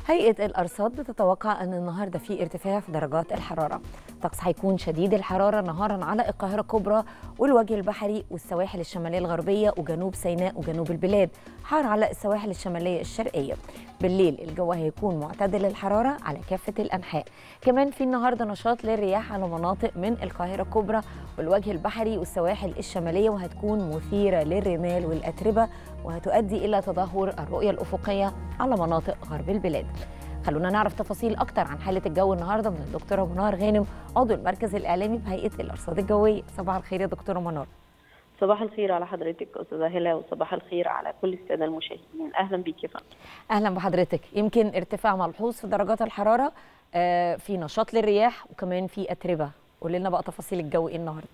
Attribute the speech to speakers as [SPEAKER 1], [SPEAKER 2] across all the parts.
[SPEAKER 1] هيئة الأرصاد بتتوقع أن النهاردة في ارتفاع في درجات الحرارة الطقس هيكون شديد الحرارة نهارا على القاهرة الكبرى والوجه البحري والسواحل الشمالية الغربية وجنوب سيناء وجنوب البلاد حار على السواحل الشمالية الشرقية بالليل الجو هيكون معتدل الحرارة على كافة الأنحاء كمان في النهاردة نشاط للرياح على مناطق من القاهرة الكبرى والوجه البحري والسواحل الشمالية وهتكون مثيرة للرمال والأتربة وهتؤدي إلى تدهور الرؤية الأفقية على مناطق غرب البلاد خلونا نعرف تفاصيل أكتر عن حالة الجو النهاردة من الدكتورة منار غانم عضو المركز الإعلامي بهيئة الأرصاد الجوية صباح الخير يا دكتورة منار
[SPEAKER 2] صباح الخير على حضرتك استاذه هلا وصباح الخير على كل الساده المشاهدين اهلا بيك يا فندم
[SPEAKER 1] اهلا بحضرتك يمكن ارتفاع ملحوظ في درجات الحراره آه، في نشاط للرياح وكمان في اتربه قولي لنا بقى تفاصيل الجو ايه النهارده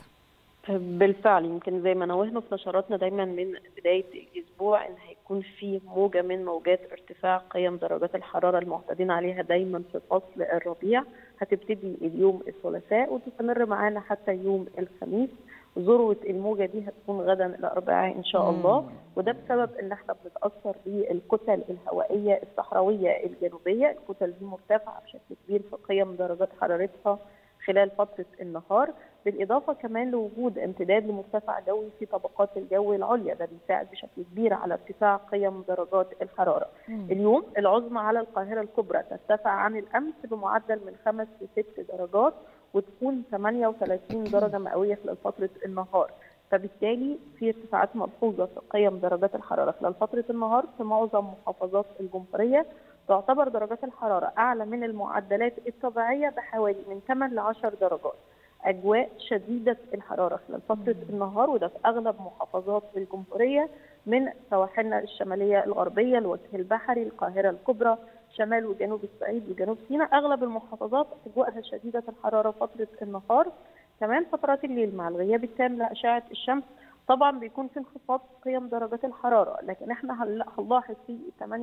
[SPEAKER 2] بالفعل يمكن زي ما نوهنا في نشراتنا دايما من بدايه الاسبوع ان هيكون في موجه من موجات ارتفاع قيم درجات الحراره المعتادين عليها دايما في فصل الربيع هتبتدي اليوم الثلاثاء وتستمر معانا حتى يوم الخميس ذروه الموجه دي هتكون غدا الاربعاء ان شاء الله وده بسبب ان احنا بنتاثر بالكتل الهوائيه الصحراويه الجنوبيه الكتل دي مرتفعه بشكل كبير في قيم درجات حرارتها خلال فتره النهار بالاضافه كمان لوجود امتداد لمرتفع جوي في طبقات الجو العليا ده بيساعد بشكل كبير على ارتفاع قيم درجات الحراره. مم. اليوم العظمى على القاهره الكبرى ترتفع عن الامس بمعدل من خمس لست درجات وتكون 38 درجه مئويه خلال فتره النهار. فبالتالي في ارتفاعات ملحوظه في قيم درجات الحراره خلال فتره النهار في معظم محافظات الجمهوريه تعتبر درجات الحراره اعلى من المعدلات الطبيعيه بحوالي من 8 ل 10 درجات. اجواء شديده الحراره خلال فتره النهار وده في اغلب محافظات الجمهوريه من سواحلنا الشماليه الغربيه الوجه البحري القاهره الكبرى شمال وجنوب الصعيد وجنوب سيناء اغلب المحافظات اجواءها شديده الحراره فتره النهار كمان فترات الليل مع الغياب التام لاشعه الشمس طبعا بيكون في انخفاض قيم درجات الحراره لكن احنا هنلاحظ في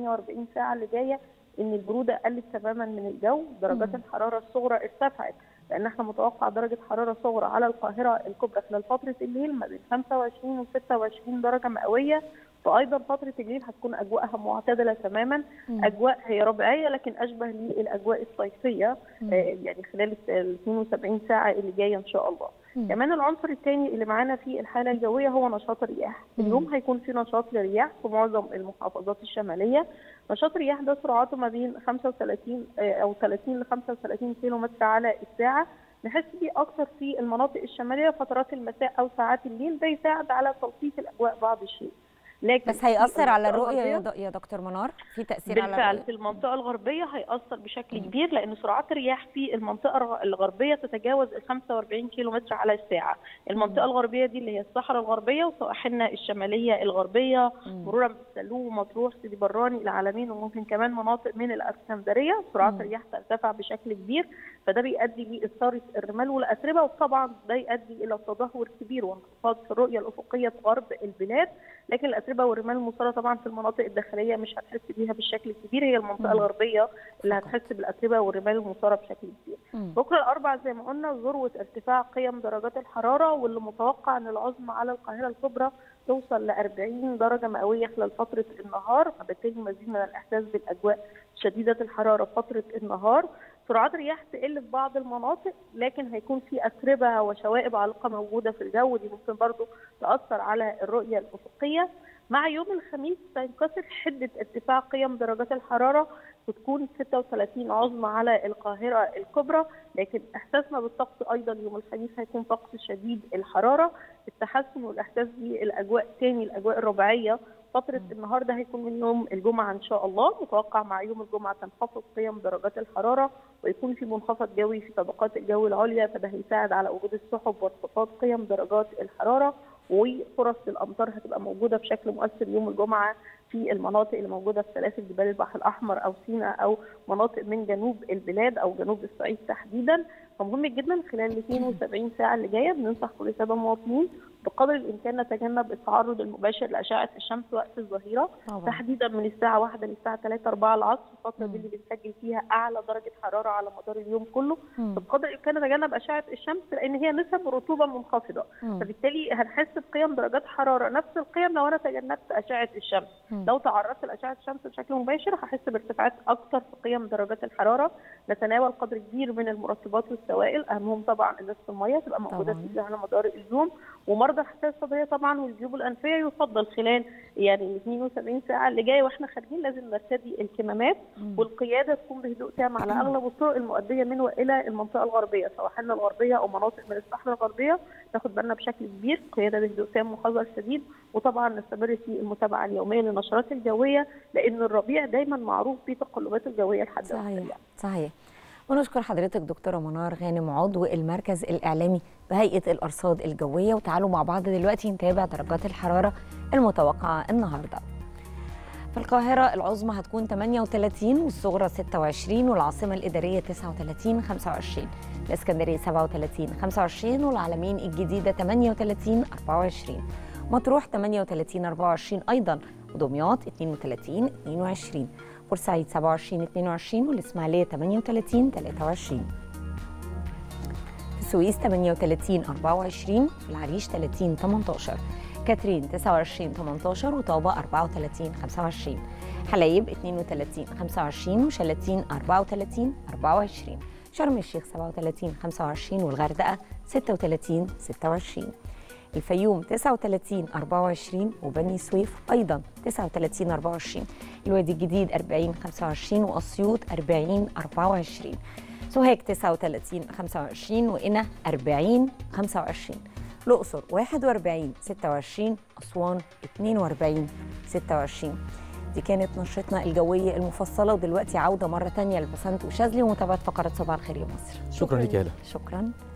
[SPEAKER 2] 48 ساعه اللي جايه ان البروده قلت تماما من الجو درجات الحراره الصغرى ارتفعت لان احنا متوقع درجه حراره صغرى على القاهره الكبرى خلال فتره الليل ما بين 25 و 26 درجه مئويه وايضا فتره الليل هتكون اجواءها معتدله تماما مم. اجواء هي ربيعيه لكن اشبه للاجواء الصيفيه آه يعني خلال ال 72 ساعه اللي جايه ان شاء الله مم. كمان العنصر الثاني اللي معانا في الحاله الجويه هو نشاط الرياح اليوم هيكون في نشاط للرياح في معظم المحافظات الشماليه نشاط الرياح ده سرعته ما بين 35 او 30 ل 35 كيلو متر على الساعه نحس بيه اكثر في المناطق الشماليه فترات المساء او ساعات الليل ده يساعد على تلطيف الاجواء بعض الشيء
[SPEAKER 1] لكن بس هيأثر على الرؤية يا دكتور منار في تأثير
[SPEAKER 2] بالفعل
[SPEAKER 1] على الرؤية
[SPEAKER 2] في المنطقة الغربية هيأثر بشكل كبير لأن سرعات الرياح في المنطقة الغربية تتجاوز ال 45 كيلو متر على الساعة المنطقة الغربية دي اللي هي الصحراء الغربية وسواحلنا الشمالية الغربية مرورا بالسلوم ومطروح سيدي براني العالمين وممكن كمان مناطق من الاسكندرية سرعات الرياح ترتفع بشكل كبير فده بيؤدي لإثارة الرمال والأتربة وطبعا ده يؤدي إلى تدهور كبير وانخفاض في الرؤية الأفقية في غرب البلاد لكن الاتربه والرمال المثاره طبعا في المناطق الداخليه مش هتحس بيها بالشكل الكبير هي المنطقه مم. الغربيه اللي هتحس بالاتربه والرمال المثاره بشكل كبير. مم. بكره الاربعاء زي ما قلنا ذروه ارتفاع قيم درجات الحراره واللي متوقع ان العظمى على القاهره الكبرى توصل ل 40 درجه مئويه خلال فتره النهار فبالتالي مزيد من الاحساس بالاجواء شديده الحراره فتره النهار سرعات الرياح تقل في بعض المناطق لكن هيكون في اتربه وشوائب علقه موجوده في الجو دي ممكن برضو تاثر على الرؤيه الافقيه مع يوم الخميس تنكسر حده ارتفاع قيم درجات الحراره وتكون 36 عظمى على القاهره الكبرى لكن احساسنا بالطقس ايضا يوم الخميس هيكون طقس شديد الحراره التحسن والاحساس بالاجواء تاني الاجواء الربيعيه فترة النهار ده هيكون من يوم الجمعة إن شاء الله متوقع مع يوم الجمعة تنخفض قيم درجات الحرارة ويكون في منخفض جوي في طبقات الجو العليا فده هيساعد على وجود السحب وانخفاض قيم درجات الحرارة وفرص الأمطار هتبقى موجودة بشكل مؤثر يوم الجمعة في المناطق اللي موجودة في سلاسل جبال البحر الأحمر أو سيناء أو مناطق من جنوب البلاد أو جنوب الصعيد تحديدا فمهم جدا خلال ال 72 ساعة اللي جاية بننصح كل السادة المواطنين بقدر الامكان نتجنب التعرض المباشر لاشعه الشمس وقت الظهيره
[SPEAKER 1] طبعا
[SPEAKER 2] تحديدا من الساعه 1 للساعه 3 4 العصر الفتره
[SPEAKER 1] مم.
[SPEAKER 2] دي اللي بنسجل فيها اعلى درجه حراره على مدار اليوم كله
[SPEAKER 1] مم.
[SPEAKER 2] بقدر الامكان نتجنب اشعه الشمس لان هي نسب رطوبه منخفضه
[SPEAKER 1] مم.
[SPEAKER 2] فبالتالي هنحس بقيم درجات حراره نفس القيم لو انا تجنبت اشعه الشمس
[SPEAKER 1] مم.
[SPEAKER 2] لو تعرضت لاشعه الشمس بشكل مباشر هحس بارتفاعات اكثر في قيم درجات الحراره نتناول قدر كبير من المرطبات والسوائل اهمهم طبعا ازازه الميه تبقى موجوده
[SPEAKER 1] طبعاً.
[SPEAKER 2] فيها على مدار اليوم ومرضى الحساسيه الصدريه طبعا والجيوب الانفيه يفضل خلال يعني ال 72 ساعه اللي جايه واحنا خارجين لازم نرتدي الكمامات
[SPEAKER 1] مم.
[SPEAKER 2] والقياده تكون بهدوء تام على اغلب الطرق المؤديه من والى المنطقه الغربيه سواء حنا الغربيه او مناطق من الصحراء الغربيه ناخد بالنا بشكل كبير قياده بهدوء تام وحذر شديد وطبعا نستمر في المتابعه اليوميه للنشرات الجويه لان الربيع دايما معروف بتقلباته الجويه الحاده
[SPEAKER 1] صحيح
[SPEAKER 2] والسريعة.
[SPEAKER 1] صحيح ونشكر حضرتك دكتورة منار غانم عضو المركز الإعلامي بهيئة الأرصاد الجوية وتعالوا مع بعض دلوقتي نتابع درجات الحرارة المتوقعة النهاردة في القاهرة العظمى هتكون 38 والصغرى 26 والعاصمة الإدارية 39 25 الإسكندرية 37 25 والعلمين الجديدة 38 24 مطروح 38 24 أيضا ودمياط 32 22 بورسعيد 27 22 والإسماعيلية 38 23 في السويس 38 24 في العريش 30 18 كاترين 29 18 وطابة 34 25 حلايب 32 25 وشلاتين 34 24 شرم الشيخ 37 25 والغردقة 36 26 الفيوم 39 24 وبني سويف ايضا 39 24 الوادي الجديد 40 25 واسيوط 40 24 سوهاج 39 25 وقنا 40 25 الأقصر 41 26 أسوان 42 26 دي كانت نشرتنا الجوية المفصلة ودلوقتي عودة مرة تانية لبسنت وشاذلي ومتابعة فقرة صباح الخير يا مصر
[SPEAKER 3] شكرا لك يا هلا
[SPEAKER 1] شكرا